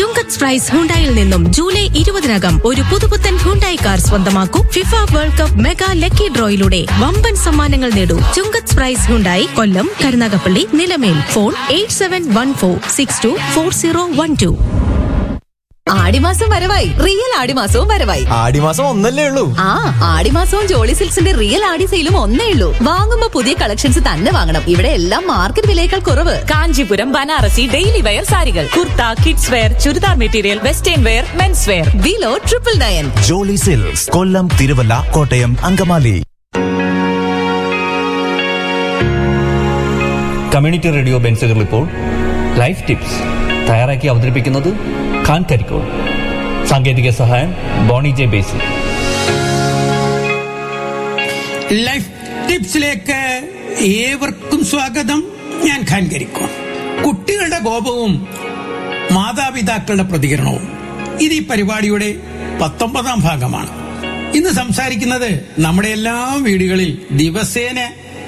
ചുങ്കത്ത് price ഹുണ്ടായിൽ നിന്നും July ഇരുപതിനകം ഒരു പുതുപുത്തൻ ഹുണ്ടായി കാർ സ്വന്തമാക്കൂ FIFA world cup mega lucky ഡ്രോയിലൂടെ വമ്പൻ സമ്മാനങ്ങൾ നേടൂ Chungath prize Hyundai Kollam Karunagappally Nilamel phone eight seven one four six two four zero one two ആടിമാസം വരവായി റിയൽ ആടിമാസവും വരവായി ആടിമാസം ഒന്നല്ലേ ഉള്ളൂ ആ ആടിമാസവും ജോളി സിൽക്സിന്റെ റിയൽ ആടി സെയിലും ഒന്നേ ഉള്ളൂ വാങ്ങുമ്പോ പുതിയ കളക്ഷൻസ് തന്നെ വാങ്ങണം ഇവിടെ എല്ലാം മാർക്കറ്റ് വിലയേക്കാൾ കുറവ് കാഞ്ചീപുരം ബനാറസി ഡെയിലി വെയർ സാരികൾ kurta kids wear churidar material western wear men's wear below triple nine Jolly silks Kollam Thiruvalla Kottayam Angamaly community radio ബെൻസുകൾ ഇപ്പോൾ ലൈഫ് ടിപ്സ് തയ്യാറാക്കി അവതരിപ്പിക്കുന്നത് ഖാൻ കരിക്കോൾ സാങ്കേതിക സഹായം ബോണി ജെ ബേസി ലൈഫ് ടിപ്സിലേക്ക് ഏവർക്കും സ്വാഗതം ഞാൻ ഖാൻ കരിക്കോൺ കുട്ടികളുടെ കോപവും മാതാപിതാക്കളുടെ പ്രതികരണവും ഇത് ഈ പരിപാടിയുടെ പത്തൊമ്പതാം ഭാഗമാണ് ഇന്ന് സംസാരിക്കുന്നത് നമ്മുടെ എല്ലാ വീടുകളിൽ ദിവസേന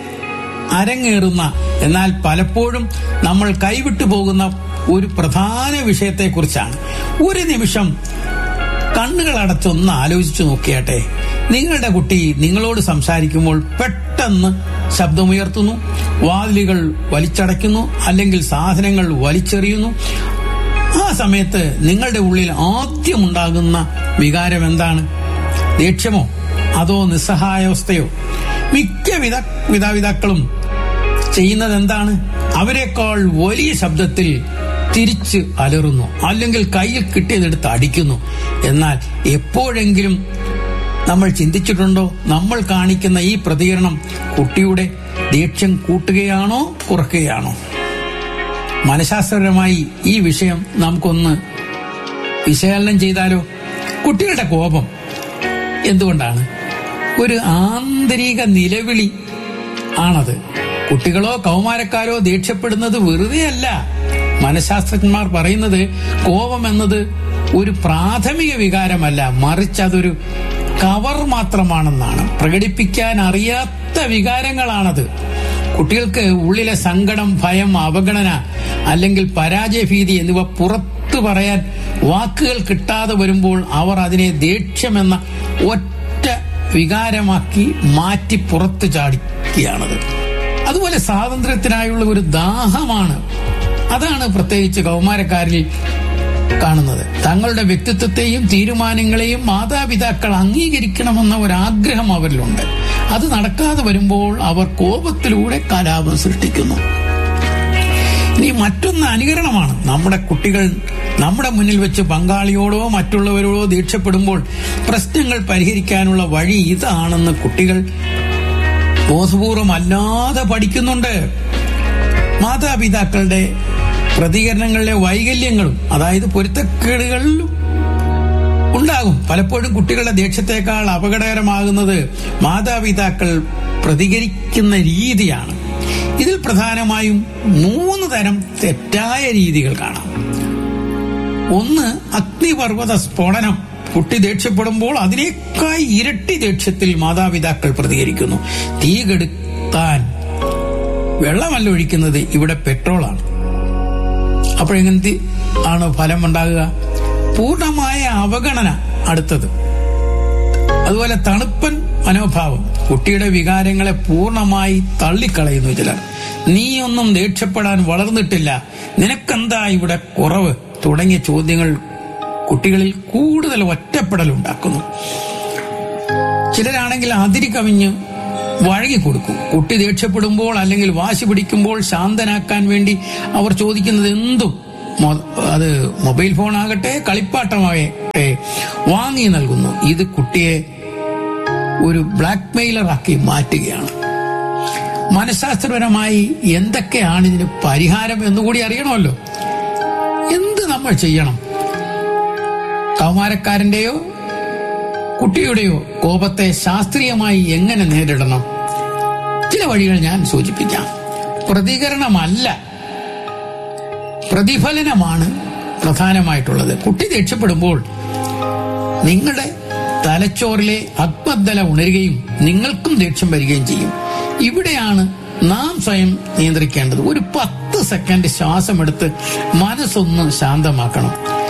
അരങ്ങേറുന്ന എന്നാൽ പലപ്പോഴും നമ്മൾ കൈവിട്ടു പോകുന്ന ഒരു പ്രധാന വിഷയത്തെക്കുറിച്ചാണ് ഒരു നിമിഷം കണ്ണുകൾ അടച്ചൊന്ന് ആലോചിച്ചു നോക്കിയാട്ടെ നിങ്ങളുടെ കുട്ടി നിങ്ങളോട് സംസാരിക്കുമ്പോൾ പെട്ടെന്ന് ശബ്ദമുയർത്തുന്നു വാതിലുകൾ വലിച്ചടയ്ക്കുന്നു അല്ലെങ്കിൽ സാധനങ്ങൾ വലിച്ചെറിയുന്നു ആ സമയത്ത് നിങ്ങളുടെ ഉള്ളിൽ ആദ്യമുണ്ടാകുന്ന വികാരം എന്താണ് ദേഷ്യമോ അതോ നിസ്സഹായാവസ്ഥയോ മിക്ക വിധ പിതാപിതാക്കളും ചെയ്യുന്നത് എന്താണ് അവരെക്കാൾ വലിയ ശബ്ദത്തിൽ തിരിച്ച് അലറുന്നു അല്ലെങ്കിൽ കയ്യിൽ കിട്ടിയതെടുത്ത് അടിക്കുന്നു എന്നാൽ എപ്പോഴെങ്കിലും നമ്മൾ ചിന്തിച്ചിട്ടുണ്ടോ നമ്മൾ കാണിക്കുന്ന ഈ പ്രതികരണം കുട്ടിയുടെ ദേഷ്യം കൂട്ടുകയാണോ കുറയ്ക്കുകയാണോ മനഃശാസ്ത്രപരമായി ഈ വിഷയം നമുക്കൊന്ന് വിശകലനം ചെയ്താലോ കുട്ടികളുടെ കോപം എന്തുകൊണ്ടാണ് ഒരു ആന്തരിക നിലവിളി ആണത് കുട്ടികളോ കൗമാരക്കാരോ ദേഷ്യപ്പെടുന്നത് വെറുതെയല്ല മനഃശാസ്ത്രജ്ഞന്മാർ പറയുന്നത് കോപം എന്നത് ഒരു പ്രാഥമിക വികാരമല്ല മറിച്ച് അതൊരു കവർ മാത്രമാണെന്നാണ് പ്രകടിപ്പിക്കാൻ അറിയാത്ത വികാരങ്ങളാണത് കുട്ടികൾക്ക് ഉള്ളിലെ സങ്കടം ഭയം അവഗണന അല്ലെങ്കിൽ പരാജയഭീതി എന്നിവ പുറത്തു പറയാൻ വാക്കുകൾ കിട്ടാതെ വരുമ്പോൾ അവർ അതിനെ ദേഷ്യമെന്ന ഒറ്റ വികാരമാക്കി മാറ്റി പുറത്തു ചാടിക്കുകയാണത് അതുപോലെ സ്വാതന്ത്ര്യത്തിനായുള്ള ഒരു ദാഹമാണ് അതാണ് പ്രത്യേകിച്ച് കൗമാരക്കാരിൽ കാണുന്നത് തങ്ങളുടെ വ്യക്തിത്വത്തെയും തീരുമാനങ്ങളെയും മാതാപിതാക്കൾ അംഗീകരിക്കണമെന്ന ഒരാഗ്രഹം അവരിലുണ്ട് അത് നടക്കാതെ വരുമ്പോൾ അവർ കോപത്തിലൂടെ കലാപം സൃഷ്ടിക്കുന്നു ഇനി മറ്റൊന്ന് അനുകരണമാണ് നമ്മുടെ കുട്ടികൾ നമ്മുടെ മുന്നിൽ വെച്ച് പങ്കാളിയോടോ മറ്റുള്ളവരോടോ ദേഷ്യപ്പെടുമ്പോൾ പ്രശ്നങ്ങൾ പരിഹരിക്കാനുള്ള വഴി ഇതാണെന്ന് കുട്ടികൾ ബോധപൂർവം അല്ലാതെ പഠിക്കുന്നുണ്ട് മാതാപിതാക്കളുടെ പ്രതികരണങ്ങളിലെ വൈകല്യങ്ങളും അതായത് പൊരുത്തക്കേടുകളിലും ഉണ്ടാകും പലപ്പോഴും കുട്ടികളുടെ ദേഷ്യത്തെക്കാൾ അപകടകരമാകുന്നത് മാതാപിതാക്കൾ പ്രതികരിക്കുന്ന രീതിയാണ് ഇതിൽ പ്രധാനമായും മൂന്ന് തരം തെറ്റായ രീതികൾ കാണാം ഒന്ന് അഗ്നിപർവ്വത സ്ഫോടനം കുട്ടി ദേഷ്യപ്പെടുമ്പോൾ അതിനേക്കാൾ ഇരട്ടി ദേഷ്യത്തിൽ മാതാപിതാക്കൾ പ്രതികരിക്കുന്നു തീ കെടുത്താൻ വെള്ളമല്ല ഒഴിക്കുന്നത് ഇവിടെ പെട്രോളാണ് അപ്പോഴെങ്ങനത്തെ ആണ് ഫലം ഉണ്ടാകുക പൂർണ്ണമായ അവഗണന അടുത്തത് അതുപോലെ തണുപ്പൻ മനോഭാവം കുട്ടിയുടെ വികാരങ്ങളെ പൂർണ്ണമായി തള്ളിക്കളയുന്നു ചിലർ നീയൊന്നും ദേഷ്യപ്പെടാൻ വളർന്നിട്ടില്ല നിനക്കെന്താ ഇവിടെ കുറവ് തുടങ്ങിയ ചോദ്യങ്ങൾ കുട്ടികളിൽ കൂടുതൽ ഒറ്റപ്പെടൽ ഉണ്ടാക്കുന്നു ചിലരാണെങ്കിൽ അതിരി കവിഞ്ഞ് വഴങ്ങിക്കൊടുക്കും കുട്ടി ദേഷ്യപ്പെടുമ്പോൾ അല്ലെങ്കിൽ വാശി പിടിക്കുമ്പോൾ ശാന്തനാക്കാൻ വേണ്ടി അവർ ചോദിക്കുന്നത് എന്തും മൊ- അത് മൊബൈൽ ഫോൺ ആകട്ടെ കളിപ്പാട്ടമാകട്ടെ വാങ്ങി നൽകുന്നു ഇത് കുട്ടിയെ ഒരു ബ്ലാക്ക് മെയിലറാക്കി മാറ്റുകയാണ് മനഃശാസ്ത്രപരമായി എന്തൊക്കെയാണ് ഇതിന് പരിഹാരം എന്നുകൂടി അറിയണമല്ലോ എന്ത് നമ്മൾ ചെയ്യണം കൗമാരക്കാരന്റെയോ കുട്ടിയുടെയോ കോപത്തെ ശാസ്ത്രീയമായി എങ്ങനെ നേരിടണം ചില വഴികൾ ഞാൻ സൂചിപ്പിക്കാം പ്രതികരണമല്ല പ്രതിഫലനമാണ് പ്രധാനമായിട്ടുള്ളത് കുട്ടി ദേഷ്യപ്പെടുമ്പോൾ നിങ്ങളുടെ തലച്ചോറിലെ ആത്മദല ഉണരുകയും നിങ്ങൾക്കും ദേഷ്യം വരികയും ചെയ്യും ഇവിടെയാണ് നാം സ്വയം നിയന്ത്രിക്കേണ്ടത് ഒരു പത്ത് സെക്കൻഡ് ശ്വാസമെടുത്ത് മനസ്സൊന്ന് ശാന്തമാക്കണം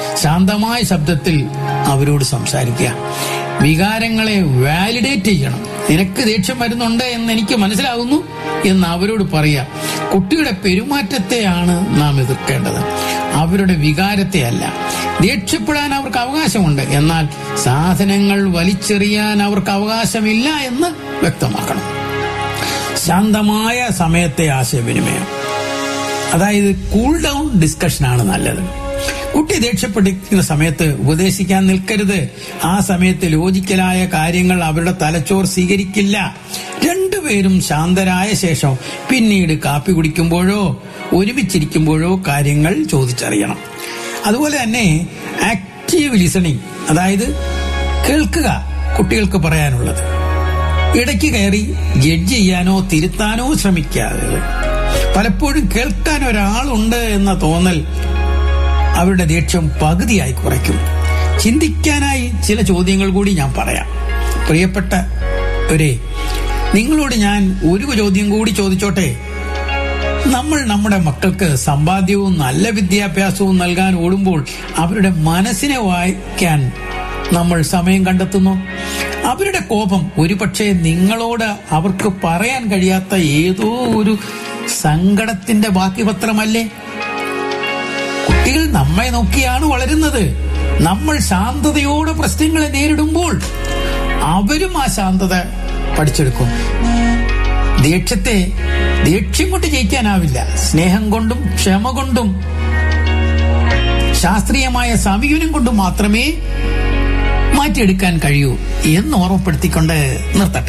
ശാന്തമായ ശബ്ദത്തിൽ അവരോട് സംസാരിക്കുക വികാരങ്ങളെ വാലിഡേറ്റ് ചെയ്യണം നിനക്ക് ദേഷ്യം വരുന്നുണ്ട് എന്ന് എനിക്ക് മനസ്സിലാകുന്നു എന്ന് അവരോട് പറയാം കുട്ടിയുടെ പെരുമാറ്റത്തെയാണ് നാം എതിർക്കേണ്ടത് അവരുടെ വികാരത്തെ അല്ല ദേഷ്യപ്പെടാൻ അവർക്ക് അവകാശമുണ്ട് എന്നാൽ സാധനങ്ങൾ വലിച്ചെറിയാൻ അവർക്ക് അവകാശമില്ല എന്ന് വ്യക്തമാക്കണം ശാന്തമായ സമയത്തെ ആശയവിനിമയം അതായത് കൂൾ ഡൗൺ ഡിസ്കഷനാണ് നല്ലത് കുട്ടി ദേഷ്യപ്പെട്ടിരിക്കുന്ന സമയത്ത് ഉപദേശിക്കാൻ നിൽക്കരുത് ആ സമയത്ത് ലോജിക്കലായ കാര്യങ്ങൾ അവരുടെ തലച്ചോർ സ്വീകരിക്കില്ല രണ്ടുപേരും ശാന്തരായ ശേഷം പിന്നീട് കാപ്പി കുടിക്കുമ്പോഴോ ഒരുമിച്ചിരിക്കുമ്പോഴോ കാര്യങ്ങൾ ചോദിച്ചറിയണം അതുപോലെ തന്നെ ആക്റ്റീവ് ലിസണിങ് അതായത് കേൾക്കുക കുട്ടികൾക്ക് പറയാനുള്ളത് ഇടയ്ക്ക് കയറി ജഡ്ജ് ചെയ്യാനോ തിരുത്താനോ ശ്രമിക്കാതെ പലപ്പോഴും കേൾക്കാൻ ഒരാളുണ്ട് എന്ന തോന്നൽ അവരുടെ ദേഷ്യം പകുതിയായി കുറയ്ക്കും ചിന്തിക്കാനായി ചില ചോദ്യങ്ങൾ കൂടി ഞാൻ പറയാം പ്രിയപ്പെട്ട ഒരേ നിങ്ങളോട് ഞാൻ ഒരു ചോദ്യം കൂടി ചോദിച്ചോട്ടെ നമ്മൾ നമ്മുടെ മക്കൾക്ക് സമ്പാദ്യവും നല്ല വിദ്യാഭ്യാസവും നൽകാൻ ഓടുമ്പോൾ അവരുടെ മനസ്സിനെ വായിക്കാൻ നമ്മൾ സമയം കണ്ടെത്തുന്നു അവരുടെ കോപം ഒരുപക്ഷെ നിങ്ങളോട് അവർക്ക് പറയാൻ കഴിയാത്ത ഏതോ ഒരു സങ്കടത്തിന്റെ ബാക്കി പത്രമല്ലേ കുട്ടികൾ നമ്മെ നോക്കിയാണ് വളരുന്നത് നമ്മൾ ശാന്തതയോടെ പ്രശ്നങ്ങളെ നേരിടുമ്പോൾ അവരും ആ ശാന്തത പഠിച്ചെടുക്കും ദേഷ്യത്തെ ദേഷ്യം കൊണ്ട് ജയിക്കാനാവില്ല സ്നേഹം കൊണ്ടും ക്ഷമ കൊണ്ടും ശാസ്ത്രീയമായ സമീപനം കൊണ്ടും മാത്രമേ മാറ്റിയെടുക്കാൻ കഴിയൂ എന്ന് ഓർമ്മപ്പെടുത്തിക്കൊണ്ട് നിർത്തട്ടെ